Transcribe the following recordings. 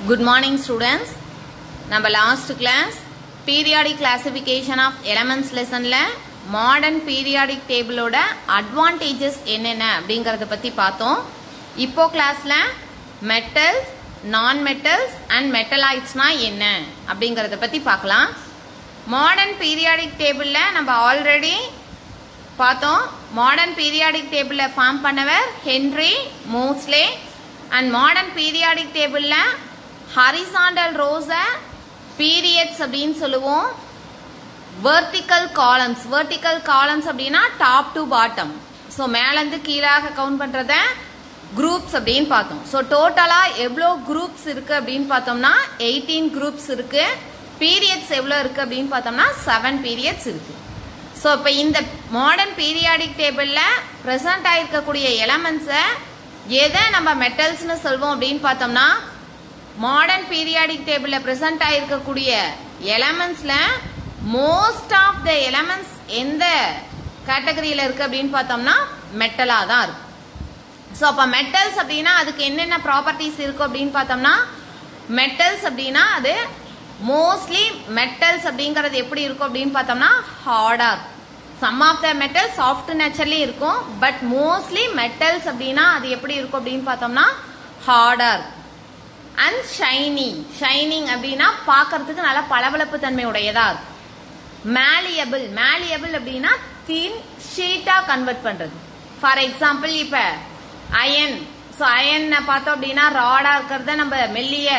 Good morning students. நம்ம last class periodic classification of elements லெசன்ல modern periodic டேபிளோட advantages என்னென்ன அப்படிங்கறத பத்தி பார்த்தோம் இப்போ கிளாஸ்ல மெட்டல்ஸ் நான் மெட்டல்ஸ் அண்ட் மெட்டலாய்ட்ஸ்னா என்ன அப்படிங்கறத பத்தி பார்க்கலாம் மாடர்ன் பீரியாடிக் டேபிள்ல நம்ம ஆல்ரெடி பார்த்தோம் மாடர்ன் பீரியாடிக் டேபிள ஃபார்ம் பண்ணவர் Henry Moseley and modern periodic டேபிள்ல ஹரிசாண்டல் ரோஸ பீரியட்ஸ் அப்படின்னு சொல்லுவோம் வெர்டிக்கல் காலம்ஸ் வெர்டிக்கல் காலம்ஸ் அப்படின்னா டாப் டு பாட்டம் ஸோ மேலேருந்து கீழாக கவுண்ட் பண்ணுறத குரூப்ஸ் அப்படின்னு பார்த்தோம் ஸோ டோட்டலாக எவ்வளோ குரூப்ஸ் இருக்கு அப்படின்னு பார்த்தோம்னா எயிட்டீன் குரூப்ஸ் இருக்கு பீரியட்ஸ் எவ்வளோ இருக்கு அப்படின்னு பார்த்தோம்னா செவன் பீரியட்ஸ் இருக்கு ஸோ இப்போ இந்த மாடர்ன் பீரியாடிக் டேபிளில் ப்ரெசென்ட் ஆயிருக்கக்கூடிய எலமெண்ட்ஸை எதை நம்ம மெட்டல்ஸ்னு சொல்வோம் அப்படின்னு பார்த்தோம்னா மாடர்ன் பீரியாடிக் டேபிளில் ப்ரெசென்ட் ஆயிருக்கக்கூடிய எலமெண்ட்ஸில் மோஸ்ட் ஆஃப் த எலமெண்ட்ஸ் எந்த கேட்டகரியில் இருக்கு அப்படின்னு பார்த்தோம்னா மெட்டலாக தான் இருக்கு ஸோ அப்போ மெட்டல்ஸ் அப்படின்னா அதுக்கு என்னென்ன ப்ராப்பர்ட்டிஸ் இருக்கும் அப்படின்னு பார்த்தோம்னா மெட்டல்ஸ் அப்படின்னா அது மோஸ்ட்லி மெட்டல்ஸ் அப்படிங்கிறது எப்படி இருக்கும் அப்படின்னு பார்த்தோம்னா ஹார்டா some of the metal soft naturally இருக்கும் பட் மோஸ்ட்லி மெட்டல்ஸ் அப்படின்னா அது எப்படி இருக்கும் அப்படின்னு பார்த்தோம்னா ஹார்டா அண்ட் ஷைனி ஷைனிங் அப்படின்னா பார்க்கறதுக்கு நல்ல பளபளப்பு தன்மை உடையதா இருக்கும் மேலியபிள் மேலியபிள் அப்படின்னா தின் ஷீட்டா கன்வெர்ட் பண்றது ஃபார் எக்ஸாம்பிள் இப்ப அயன் ஸோ அயன் பார்த்தோம் அப்படின்னா ராடா இருக்கிறத நம்ம மெல்லிய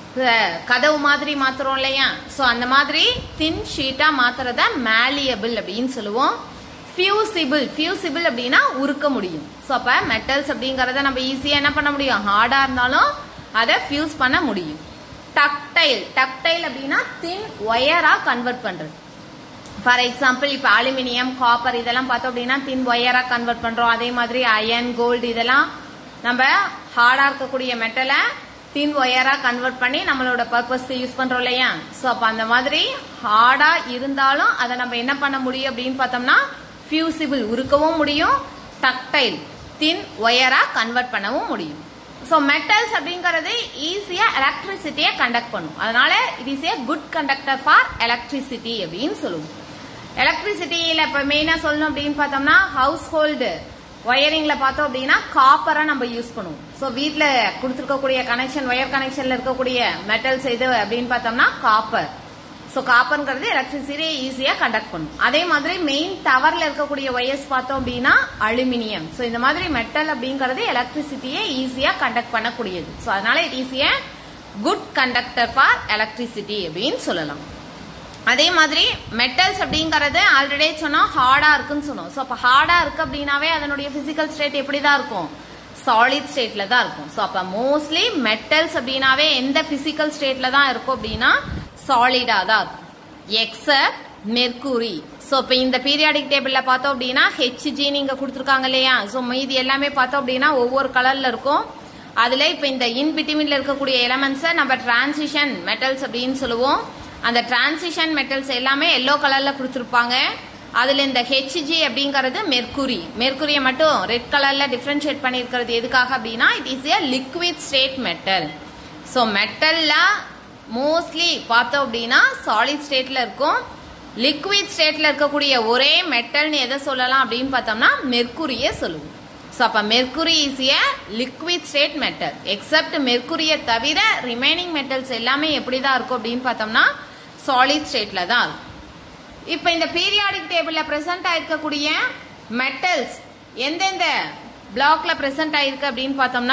கதவு மாதிரி மாத்துறோம் இல்லையா ஸோ அந்த மாதிரி தின் ஷீட்டா மாத்துறத மேலியபிள் அப்படின்னு சொல்லுவோம் ஃபியூசிபிள் ஃபியூசிபிள் அப்படின்னா உருக்க முடியும் ஸோ அப்போ மெட்டல்ஸ் அப்படிங்கறத நம்ம ஈஸியாக என்ன பண்ண முடியும் ஹார்டாக இருந்தாலும் அதை ஃபியூஸ் பண்ண முடியும் டக்டைல் டக்டைல் அப்படின்னா தின் ஒயரா கன்வெர்ட் பண்றது ஃபார் எக்ஸாம்பிள் இப்போ அலுமினியம் காப்பர் இதெல்லாம் பார்த்தோம் அப்படின்னா தின் ஒயரா கன்வெர்ட் பண்றோம் அதே மாதிரி அயன் கோல்டு இதெல்லாம் நம்ம ஹார்டா இருக்கக்கூடிய மெட்டலை தின் ஒயரா கன்வெர்ட் பண்ணி நம்மளோட பர்பஸ்க்கு யூஸ் பண்றோம் இல்லையா ஸோ அப்போ அந்த மாதிரி ஹார்டா இருந்தாலும் அதை நம்ம என்ன பண்ண முடியும் அப்படின்னு பார்த்தோம்னா ஃபியூசிபிள் உருக்கவும் முடியும் டக்டைல் தின் ஒயரா கன்வெர்ட் பண்ணவும் முடியும் ஸோ மெட்டல்ஸ் அப்படிங்கிறது ஈஸியாக எலக்ட்ரிசிட்டியை கண்டக்ட் பண்ணும் அதனால it is a good conductor for electricity அப்படின்னு சொல்லுவோம் எலக்ட்ரிசிட்டியில் இப்போ மெயினாக சொல்லணும் அப்படின்னு பார்த்தோம்னா ஹவுஸ் ஹோல்டு ஒயரிங்ல பார்த்தோம் அப்படின்னா காப்பரை நம்ம யூஸ் பண்ணுவோம் ஸோ வீட்டில் கொடுத்துருக்கக்கூடிய கனெக்ஷன் ஒயர் கனெக்ஷன்ல இருக்கக்கூடிய மெட்டல்ஸ் எது அப்படின்னு பார்த்தோம்னா காப்பர் ஸோ காப்பர்ங்கிறது எலக்ட்ரிசிட்டியை ஈஸியாக கண்டக்ட் பண்ணும் அதே மாதிரி மெயின் டவர்ல இருக்கக்கூடிய ஒயர்ஸ் பார்த்தோம் அப்படின்னா அலுமினியம் ஸோ இந்த மாதிரி மெட்டல் அப்படிங்கிறது எலக்ட்ரிசிட்டியை ஈஸியாக கண்டக்ட் பண்ணக்கூடியது ஸோ அதனால இட் ஈஸியா குட் கண்டக்டர் ஃபார் எலக்ட்ரிசிட்டி அப்படின்னு சொல்லலாம் அதே மாதிரி மெட்டல்ஸ் அப்படிங்கறது ஆல்ரெடி சொன்னோம் ஹார்டா இருக்குன்னு சொன்னோம் ஸோ அப்போ ஹார்டா இருக்கு அப்படின்னாவே அதனுடைய பிசிக்கல் ஸ்டேட் எப்படி தான் இருக்கும் சாலிட் ஸ்டேட்ல தான் இருக்கும் ஸோ அப்போ மோஸ்ட்லி மெட்டல்ஸ் அப்படின்னாவே எந்த பிசிக்கல் ஸ்டேட்ல தான் இருக்கும் அப்படின்னா சாலிடா தான் இருக்கும் எக்ஸப்ட் மெர்குரி ஸோ இப்போ இந்த பீரியாடிக் டேபிள்ல பார்த்தோம் அப்படின்னா ஹெச்ஜி நீங்க கொடுத்துருக்காங்க இல்லையா ஸோ மீதி எல்லாமே பார்த்தோம் அப்படின்னா ஒவ்வொரு கலர்ல இருக்கும் அதுல இப்போ இந்த இன் பிட்வீன்ல இருக்கக்கூடிய எலமெண்ட்ஸை நம்ம டிரான்சிஷன் மெட்டல்ஸ் அப்படின்னு சொல்லுவோம் அந்த டிரான்சிஷன் மெட்டல்ஸ் எல்லாமே எல்லோ கலர்ல கொடுத்துருப்பாங்க அதுல இந்த ஹெச்ஜி அப்படிங்கிறது மெர்குரி மெர்குரியை மட்டும் ரெட் கலர்ல டிஃபரன்ஷியேட் பண்ணியிருக்கிறது எதுக்காக அப்படின்னா it is a liquid state metal so மெட்டல்ல மோஸ்ட்லி பார்த்தோம் அப்படின்னா சாலிட் ஸ்டேட்ல இருக்கும் லிக்விட் ஸ்டேட்ல இருக்கக்கூடிய ஒரே மெட்டல்னு எதை சொல்லலாம் அப்படின்னு பார்த்தோம்னா மெர்குரியை சொல்லுவோம் ஸோ அப்போ mercury is a liquid state metal except மெர்குரியை தவிர ரிமைனிங் மெட்டல்ஸ் எல்லாமே எப்படி தான் இருக்கும் அப்படின்னு பார்த்தோம்னா சாலிட் ஸ்டேட்ல தான் இருக்கும் இப்போ இந்த பீரியாடிக் டேபிளில் ப்ரெசென்ட் ஆயிருக்கக்கூடிய மெட்டல்ஸ் எந்தெந்த பிளாக்ல ப்ரெசென்ட் ஆயிருக்கு அப்படின்னு பார்த்தோம்னா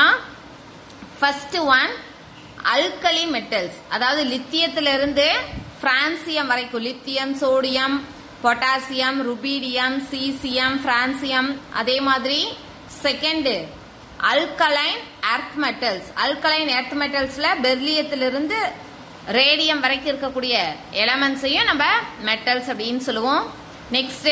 ஃபர்ஸ்ட் ஒன் அல்கலி மெட்டல்ஸ் அதாவது லித்தியத்திலிருந்து பிரான்சியம் வரைக்கும் lithium sodium potassium rubidium caesium francium அதே மாதிரி second alkaline earth metals alkaline earth மெட்டல்ஸ்ல பெர்லியத்திலிருந்து ரேடியம் வரைக்கும் இருக்கக்கூடிய எலமெண்ட்ஸையும் நம்ம மெட்டல்ஸ் அப்படின்னு சொல்லுவோம் நெக்ஸ்ட்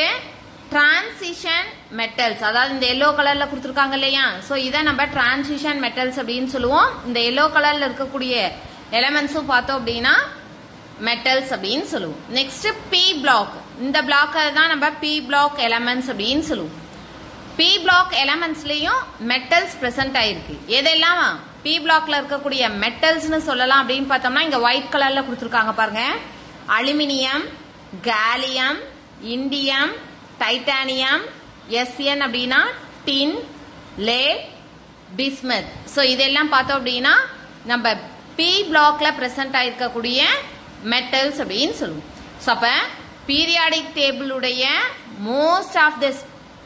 டிரான்சிஷன் மெட்டல்ஸ் அதாவது இந்த எல்லோ கலர்ல கொடுத்துருக்காங்க இல்லையா ஸோ இதை நம்ம டிரான்சிஷன் மெட்டல்ஸ் அப்படின்னு சொல்லுவோம் இந்த எல்லோ கலர்ல இருக்கக்கூடிய எலமெண்ட்ஸும் பார்த்தோம் அப்படின்னா மெட்டல்ஸ் அப்படின்னு சொல்லுவோம் நெக்ஸ்ட் பி பிளாக் இந்த பிளாக்கை தான் நம்ம பி பிளாக் எலமெண்ட்ஸ் அப்படின்னு சொல்லுவோம் பி பிளாக் எலமெண்ட்ஸ்லயும் மெட்டல்ஸ் பிரசன்ட் ஆயிருக்கு எதெல்லாம் பி பிளாக்ல இருக்கக்கூடிய மெட்டல்ஸ்னு சொல்லலாம் அப்படின்னு பார்த்தோம்னா இங்க ஒயிட் கலர்ல கொடுத்துருக்காங்க பாருங்க aluminium gallium indium titanium S N அப்படின்னா டின் லேட் பிஸ்மத் ஸோ இதெல்லாம் பார்த்தோம் அப்படின்னா நம்ம பி பிளாக்ல பிரசன்ட் ஆயிருக்கக்கூடிய மெட்டல்ஸ் அப்படின்னு சொல்லுவோம் ஸோ அப்போ பீரியாடிக் டேபிளுடைய மோஸ்ட் ஆஃப் த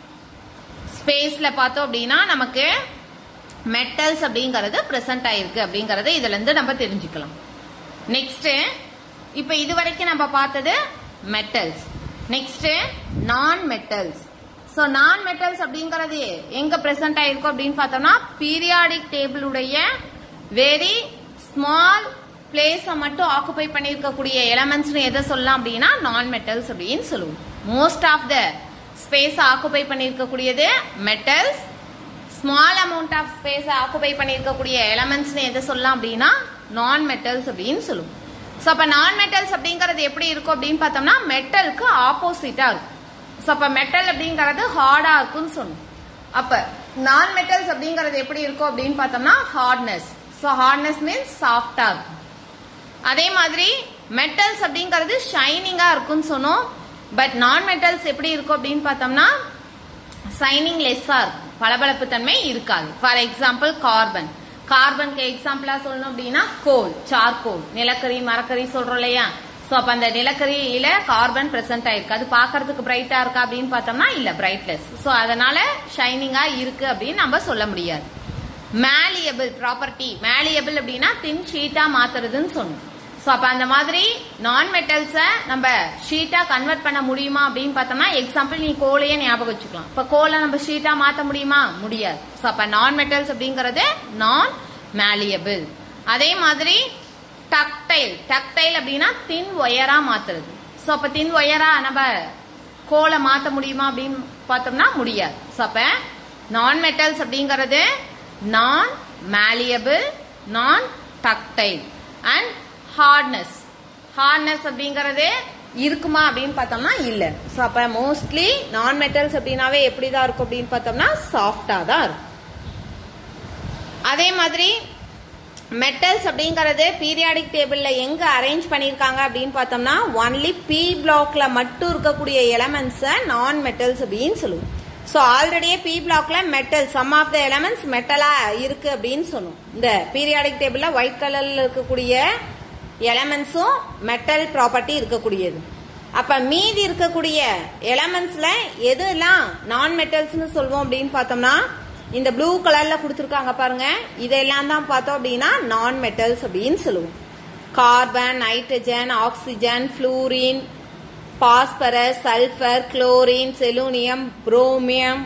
ஸ்பேஸ்ல பார்த்தோம் அப்படின்னா நமக்கு மெட்டல்ஸ் அப்படிங்கிறது பிரசன்ட் ஆயிருக்கு அப்படிங்கறத இதுல இருந்து நம்ம தெரிஞ்சுக்கலாம் நெக்ஸ்ட் இப்போ இது வரைக்கும் நம்ம பார்த்தது metals next non metals so non metals அப்படிங்கிறது எங்க பிரசன்ட் ஆயிருக்கும் அப்படின்னு பார்த்தோம்னா பீரியாடிக் டேபிளுடைய வெரி ஸ்மால் பிளேஸை மட்டும் ஆக்குபை பண்ணியிருக்கக்கூடிய எலமெண்ட்ஸ்னு எதை சொல்லலாம் அப்படின்னா நான் மெட்டல்ஸ் அப்படின்னு சொல்லுவோம் most of the space occupy பண்ணியிருக்கக்கூடியது metals small amount of space occupy பண்ணியிருக்கக்கூடிய எலமெண்ட்ஸ்னு எதை சொல்லலாம் அப்படின்னா நான் மெட்டல்ஸ் அப்படின்னு சொல்லுவோம் ஸோ அப்போ நான் மெட்டல்ஸ் அப்படிங்கிறது எப்படி இருக்கும் அப்படின்னு பார்த்தோம்னா மெட்டலுக்கு ஆப்போசிட்டாக இருக்கும் ஸோ அப்போ மெட்டல் அப்படிங்கிறது ஹார்டாக இருக்கும்னு சொன்னோம் அப்போ நான் மெட்டல்ஸ் அப்படிங்கிறது எப்படி இருக்கும் அப்படின்னு பார்த்தோம்னா ஹார்ட்னஸ் ஸோ ஹார்ட்னஸ் மீன்ஸ் சாஃப்டாக இருக்கும் அதே மாதிரி மெட்டல்ஸ் அப்படிங்கிறது ஷைனிங்காக இருக்கும்னு சொன்னோம் பட் நான் மெட்டல்ஸ் எப்படி இருக்கும் அப்படின்னு பார்த்தோம்னா சைனிங் லெஸ்ஸாக இருக்கும் பளபளப்பு தன்மை இருக்காது ஃபார் எக்ஸாம்பிள் கார்பன் கார்பனுக்கு எக்ஸாம்பிளா சொல்லணும் அப்படின்னா கோல் சார்கோல் நிலக்கரி மரக்கரி சொல்றோம் இல்லையா ஸோ அப்போ அந்த நிலக்கரியில கார்பன் பிரசன்ட் ஆயிருக்கு அது பார்க்கறதுக்கு பிரைட்டா இருக்கா அப்படின்னு பார்த்தோம்னா இல்ல பிரைட்லெஸ் ஸோ அதனால ஷைனிங்கா இருக்கு அப்படின்னு நம்ம சொல்ல முடியாது மேலியபிள் ப்ராப்பர்ட்டி மேலியபிள் அப்படின்னா தின் ஷீட்டா மாத்துறதுன்னு சொன்னோம் ஸோ அப்போ அந்த மாதிரி நான் மெட்டல்ஸை நம்ம ஷீட்டா கன்வெர்ட் பண்ண முடியுமா அப்படின்னு பார்த்தோம்னா எக்ஸாம்பிள் நீ கோலையே ஞாபகம் வச்சுக்கலாம் இப்போ கோலை நம்ம ஷீட்டா மாற்ற முடியுமா முடியாது ஸோ அப்போ நான் மெட்டல்ஸ் அப்படிங்கிறது நான் மேலியபிள் அதே மாதிரி டக்டைல் டக்டைல் அப்படின்னா தின் ஒயரா மாத்துறது ஸோ அப்போ தின் ஒயரா நம்ம கோலை மாற்ற முடியுமா அப்படின்னு பார்த்தோம்னா முடியாது ஸோ அப்போ நான் மெட்டல்ஸ் அப்படிங்கிறது நான் மேலியபிள் நான் டக்டைல் அண்ட் ஹார்ட்னஸ் ஹார்ட்னஸ் அப்படிங்கறது இருக்குமா அப்படின்னு பார்த்தோம்னா இல்ல ஸோ அப்ப மோஸ்ட்லி நான் மெட்டல்ஸ் அப்படின்னாவே எப்படிதான் இருக்கும் அப்படின்னு பார்த்தோம்னா சாஃப்டா தான் இருக்கும் அதே மாதிரி மெட்டல்ஸ் அப்படிங்கறது பீரியாடிக் டேபிள்ல எங்க அரேஞ்ச் பண்ணிருக்காங்க அப்படின்னு பார்த்தோம்னா ஒன்லி பி பிளாக்ல மட்டும் இருக்கக்கூடிய எலமெண்ட்ஸை நான் மெட்டல்ஸ் அப்படின்னு சொல்லுவோம் ஸோ ஆல்ரெடியே பி பிளாக்ல metal some of the elements மெட்டலா இருக்கு அப்படின்னு சொன்னோம் இந்த பீரியாடிக் டேபிள்ல ஒயிட் கலர்ல இருக்கக்கூடிய எலமெண்ட்ஸும் மெட்டல் ப்ராப்பர்ட்டி இருக்கக்கூடியது அப்ப மீதி இருக்கக்கூடிய எலமெண்ட்ஸ்ல எதெல்லாம் நான் மெட்டல்ஸ்னு சொல்லுவோம் அப்படின்னு பார்த்தோம்னா இந்த ப்ளூ கலர்ல கொடுத்துருக்காங்க பாருங்க இதெல்லாம் தான் பார்த்தோம் அப்படின்னா நான் மெட்டல்ஸ் அப்படின்னு சொல்லுவோம் carbon nitrogen oxygen fluorine phosphorus sulphur chlorine selenium bromine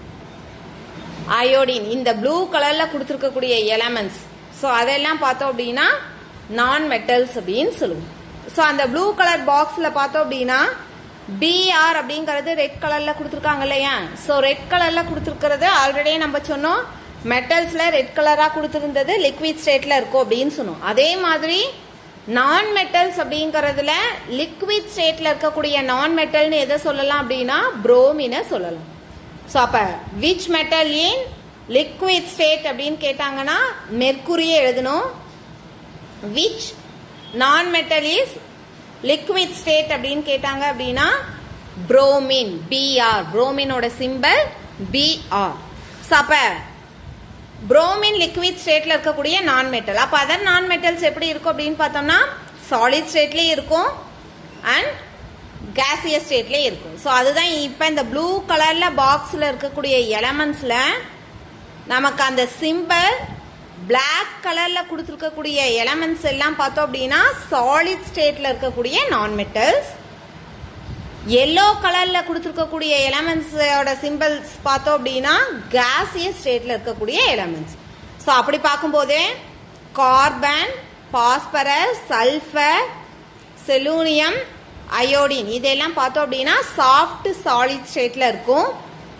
iodine இந்த ப்ளூ கலர்ல கொடுத்துருக்கக்கூடிய எலமெண்ட்ஸ் ஸோ அதெல்லாம் பார்த்தோம் அப்படின்னா நான் மெட்டல்ஸ் அப்படின்னு சொல்லுவோம் ஸோ அந்த ப்ளூ கலர் பாக்ஸில் பார்த்தோம் அப்படின்னா பிஆர் அப்படிங்கிறது ரெட் கலரில் கொடுத்துருக்காங்க இல்லையா ஸோ ரெட் கலரில் கொடுத்துருக்கிறது ஆல்ரெடி நம்ம சொன்னோம் மெட்டல்ஸில் ரெட் கலராக கொடுத்துருந்தது லிக்விட் ஸ்டேட்டில் இருக்கும் அப்படின்னு சொன்னோம் அதே மாதிரி நான் மெட்டல்ஸ் அப்படிங்கறதுல லிக்விட் ஸ்டேட்ல இருக்கக்கூடிய நான் மெட்டல்னு எதை சொல்லலாம் அப்படின்னா புரோமினை சொல்லலாம் ஸோ அப்ப which metal in liquid state அப்படின்னு கேட்டாங்கன்னா மெர்க்குரியே எழுதணும் விச் நான் மெட்டல் இஸ் லிக்விட் ஸ்டேட் அப்படின்னு கேட்டாங்க அப்படின்னா புரோமின் பிஆர் புரோமினோட சிம்பல் பிஆர் ஸோ அப்ப புரோமின் லிக்விட் ஸ்டேட்ல இருக்கக்கூடிய நான் மெட்டல் அப்ப அதர் நான் மெட்டல்ஸ் எப்படி இருக்கும் அப்படின்னு பார்த்தோம்னா சாலிட் ஸ்டேட்லயே இருக்கும் அண்ட் கேசியஸ் ஸ்டேட்லயே இருக்கும் ஸோ அதுதான் இப்போ இந்த ப்ளூ கலர்ல பாக்ஸ்ல இருக்கக்கூடிய எலமெண்ட்ஸ்ல நமக்கு அந்த சிம்பிள் பிளாக் கலர்ல கொடுத்துருக்கக்கூடிய எலமெண்ட்ஸ் எல்லாம் பார்த்தோம் அப்படின்னா சாலிட் ஸ்டேட்ல இருக்கக்கூடிய நான் மெட்டல்ஸ் எல்லோ கலர்ல கொடுத்துருக்கக்கூடிய எலமெண்ட்ஸோட சிம்பிள்ஸ் பார்த்தோம் அப்படின்னா கேசியஸ் ஸ்டேட்ல இருக்கக்கூடிய எலமெண்ட்ஸ் ஸோ அப்படி பார்க்கும்போது carbon phosphorus sulphur selenium iodine இதெல்லாம் பார்த்தோம் அப்படின்னா சாஃப்ட் சாலிட் ஸ்டேட்ல இருக்கும்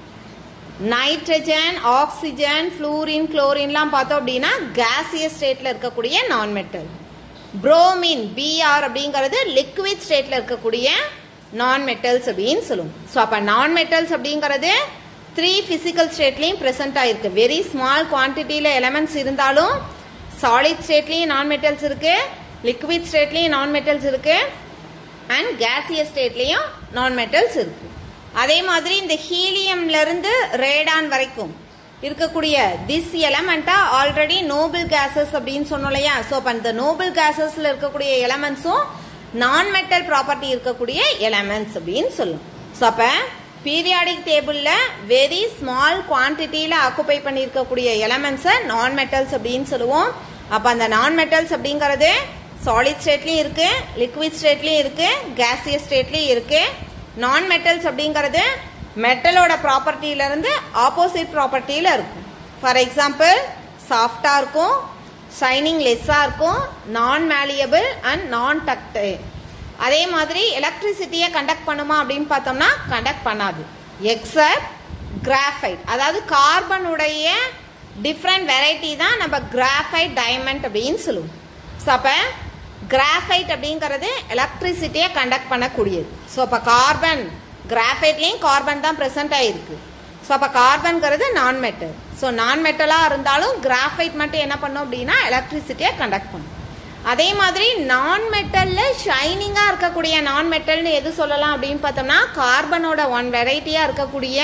நைட்ரஜன் ஆக்சிஜன் ஃப்ளூரின் குளோரின்லாம் பார்த்தோம் அப்படின்னா கேசியஸ் ஸ்டேட்ல இருக்கக்கூடிய நான் மெட்டல் புரோமின் பிஆர் அப்படிங்கிறது லிக்விட் ஸ்டேட்ல இருக்கக்கூடிய நான் மெட்டல்ஸ் அப்படின்னு சொல்லுவோம் ஸோ அப்போ நான் மெட்டல்ஸ் அப்படிங்கிறது த்ரீ பிசிக்கல் ஸ்டேட்லையும் ப்ரெசென்ட் ஆயிருக்கு வெரி ஸ்மால் குவான்டிட்டியில் எலமெண்ட்ஸ் இருந்தாலும் சாலிட் ஸ்டேட்லயும் நான் மெட்டல்ஸ் இருக்கு லிக்விட் ஸ்டேட்லயும் நான் மெட்டல்ஸ் இருக்கு அண்ட் கேசியஸ் ஸ்டேட்லயும் நான் மெட்டல்ஸ் இருக்கு அதே மாதிரி இந்த ஹீலியம்ல இருந்து ரேடான் வரைக்கும் இருக்கக்கூடிய திஸ் எலமெண்டா ஆல்ரெடி நோபல் கேசஸ் அப்படின்னு சொன்னோம் இல்லையா ஸோ அப்போ அந்த நோபல் கேசஸ்ல இருக்கக்கூடிய எலமெண்ட்ஸும் நான் மெட்டல் ப்ராப்பர்ட்டி இருக்கக்கூடிய எலமெண்ட்ஸ் அப்படின்னு சொல்லும் ஸோ அப்போ பீரியாடிக் டேபிளில் வெரி ஸ்மால் குவான்டிட்டியில் ஆக்குப்பை பண்ணியிருக்கக்கூடிய எலமெண்ட்ஸை நான் மெட்டல்ஸ் அப்படின்னு சொல்லுவோம் அப்போ அந்த நான் மெட்டல்ஸ் அப்படிங்கிறது சாலிட் ஸ்டேட்லயும் இருக்கு லிக்விட் ஸ்டேட்லயும் இருக்கு கேசியஸ் ஸ்டேட்லயும் இருக்கு நான் மெட்டல்ஸ் அப்படிங்கிறது மெட்டலோட ப்ராப்பர்ட்டியில இருந்து ஆப்போசிட் ப்ராப்பர்ட்டியில இருக்கும் ஃபார் எக்ஸாம்பிள் சாஃப்டா இருக்கும் ஷைனிங் லெஸ்ஸா இருக்கும் நான் மேலியபிள் அண்ட் நான் டக்டைல் அதே மாதிரி எலக்ட்ரிசிட்டியை கண்டக்ட் பண்ணுமா அப்படின்னு பார்த்தோம்னா கண்டக்ட் பண்ணாது எக்ஸப்ட் கிராஃபைட் அதாவது கார்பனுடைய டிஃப்ரெண்ட் வெரைட்டி தான் நம்ம கிராஃபைட் டைமண்ட் அப்படின்னு சொல்லுவோம் ஸோ அப்போ கிராஃபைட் அப்படிங்கிறது எலக்ட்ரிசிட்டியை கண்டக்ட் பண்ணக்கூடியது ஸோ அப்போ கார்பன் கிராஃபைட்லேயும் கார்பன் தான் ப்ரெசென்ட் ஆகிருக்கு ஸோ அப்போ கார்பன்கிறது நான் மெட்டல் ஸோ நான் மெட்டலாக இருந்தாலும் கிராஃபைட் மட்டும் என்ன பண்ணும் அப்படின்னா எலக்ட்ரிசிட்டியை கண்டக்ட் பண்ணும் அதே மாதிரி நான் மெட்டல்ல ஷைனிங்கா இருக்கக்கூடிய நான் மெட்டல்னு எது சொல்லலாம் அப்படின்னு பார்த்தோம்னா கார்பனோட ஒன் வெரைட்டியா இருக்கக்கூடிய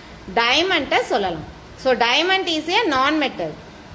டைமண்டை சொல்லலாம் ஸோ டைமண்ட் இஸ் ஏ நான் மெட்டல்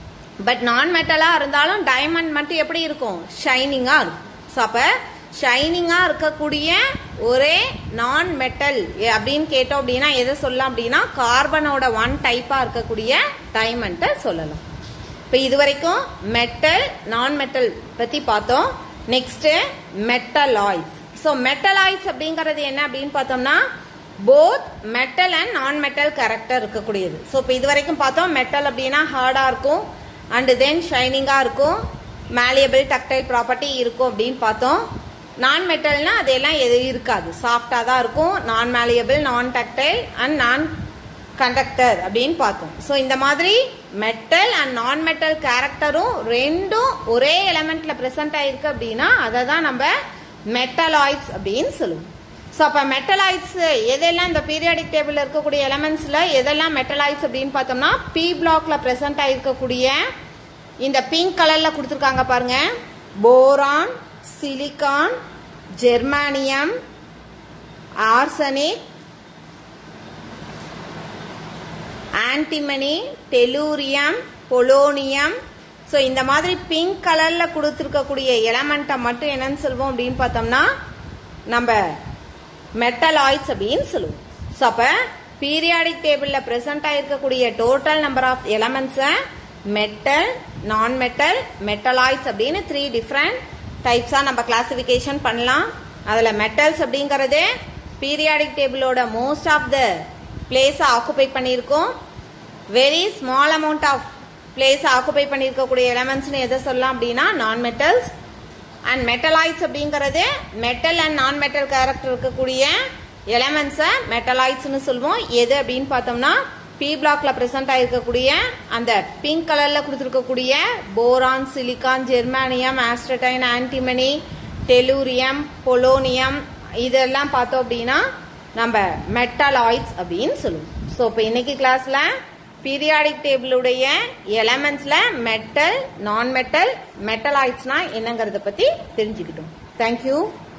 பட் நான் மெட்டலா இருந்தாலும் டைமண்ட் மட்டும் எப்படி இருக்கும் ஷைனிங்கா இருக்கும் ஸோ அப்ப ஷைனிங்கா இருக்கக்கூடிய ஒரே நான் மெட்டல் அப்படின்னு கேட்டோம் அப்படின்னா எதை சொல்லலாம் அப்படின்னா கார்பனோட ஒன் டைப்பா இருக்கக்கூடிய டைமண்டை சொல்லலாம் இப்போ இது வரைக்கும் மெட்டல் நான் மெட்டல் பத்தி பார்த்தோம் நெக்ஸ்ட் மெட்டலாய்ட்ஸ் ஸோ மெட்டலாய்ட்ஸ் அப்படிங்கிறது என்ன அப்படின்னு பார்த்தோம்னா both metal and non metal character இருக்கக்கூடியது ஸோ இப்போ இது வரைக்கும் பார்த்தோம் மெட்டல் அப்படின்னா ஹார்டா இருக்கும் அண்ட் தென் ஷைனிங்கா இருக்கும் மேலியபிள் டக்டைல் ப்ராப்பர்ட்டி இருக்கும் அப்படின்னு பார்த்தோம் நான் மெட்டல்னா அதெல்லாம் எது இருக்காது சாஃப்டா தான் இருக்கும் நான் மேலியபிள் நான் டக்டைல் அண்ட் நான் கண்டக்டர் அப்படின்னு பார்த்தோம் ஸோ இந்த மாதிரி மெட்டல் அண்ட் நான் மெட்டல் கேரக்டரும் ரெண்டும் ஒரே எலமெண்ட்ல பிரசன்ட் ஆயிருக்கு அப்படின்னா அதை தான் நம்ம மெட்டலாய்ட்ஸ் அப்படின்னு சொல்லுவோம் ஸோ அப்போ மெட்டலாய்ட்ஸ் எதெல்லாம் இந்த பீரியாடிக் டேபிள் இருக்கக்கூடிய எலமெண்ட்ஸ்ல எதெல்லாம் மெட்டலாய்ட்ஸ் அப்படின்னு பார்த்தோம்னா பி பிளாக்ல பிரசன்ட் ஆயிருக்கக்கூடிய இந்த பிங்க் கலர்ல கொடுத்துருக்காங்க பாருங்க boron silicon germanium arsenic antimony tellurium polonium so இந்த மாதிரி பிங்க் கலர்ல கொடுத்துருக்கக்கூடிய எலமெண்ட்டை மட்டும் என்னன்னு சொல்லுவோம் அப்படின்னு பார்த்தோம்னா நம்ம மெட்டலாய்ட்ஸ் அப்படின்னு சொல்லுவோம் ஸோ அப்போ பீரியாடிக் டேபிளில் ப்ரெசென்ட் ஆயிருக்கக்கூடிய டோட்டல் நம்பர் ஆஃப் எலமெண்ட்ஸை மெட்டல் நான் மெட்டல் மெட்டலாய்ட்ஸ் அப்படின்னு த்ரீ டிஃப்ரெண்ட் டைப்ஸாக நம்ம கிளாசிஃபிகேஷன் பண்ணலாம் அதில் மெட்டல்ஸ் அப்படிங்கிறது பீரியாடிக் டேபிளோட மோஸ்ட் ஆஃப் த பிளேஸை ஆக்குபை பண்ணியிருக்கோம் வெரி ஸ்மால் அமௌண்ட் ஆஃப் பிளேஸை ஆக்குபை பண்ணியிருக்கக்கூடிய எலமெண்ட்ஸ்னு எதை சொல்லலாம் அப்படின்னா நான் மெட்டல்ஸ் அண்ட் மெட்டலாய்ட்ஸ் அப்படிங்கிறது metal and non metal character இருக்கக்கூடிய எலமெண்ட்ஸை மெட்டலாய்ட்ஸ்னு சொல்லுவோம் எது அப்படின்னு பார்த்தோம்னா பி பிளாக்ல பிரசன்ட் ஆயிருக்கக்கூடிய அந்த பிங்க் கலர்ல கொடுத்துருக்கக்கூடிய boron silicon germanium astatine antimony tellurium polonium இதெல்லாம் பார்த்தோம் அப்படின்னா நம்ம மெட்டலாய்ட்ஸ் அப்படின்னு சொல்லுவோம் ஸோ இப்போ இன்னைக்கு கிளாஸ்ல பீரியாடிக் டேபிளுடைய எலமெண்ட்ஸ்ல மெட்டல் நான் மெட்டல் மெட்டலாய்ட்ஸ்னா என்னங்கிறத பத்தி தெரிஞ்சுக்கிட்டோம் தேங்க்யூ